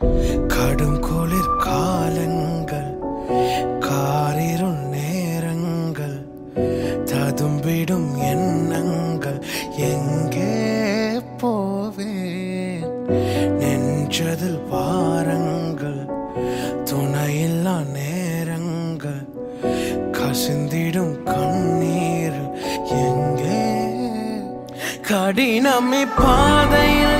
கடும் குளிர் காலங்கள் காரிருள் நேரங்கள் ததும்பிடும் எண்ணங்கள் எங்கே போவேன் நெஞ்சதில் பாரங்கள் துணையில்லா நேரங்கள் கசிந்திடும் கண்ணீர் எங்கே கடினமி பாதையில்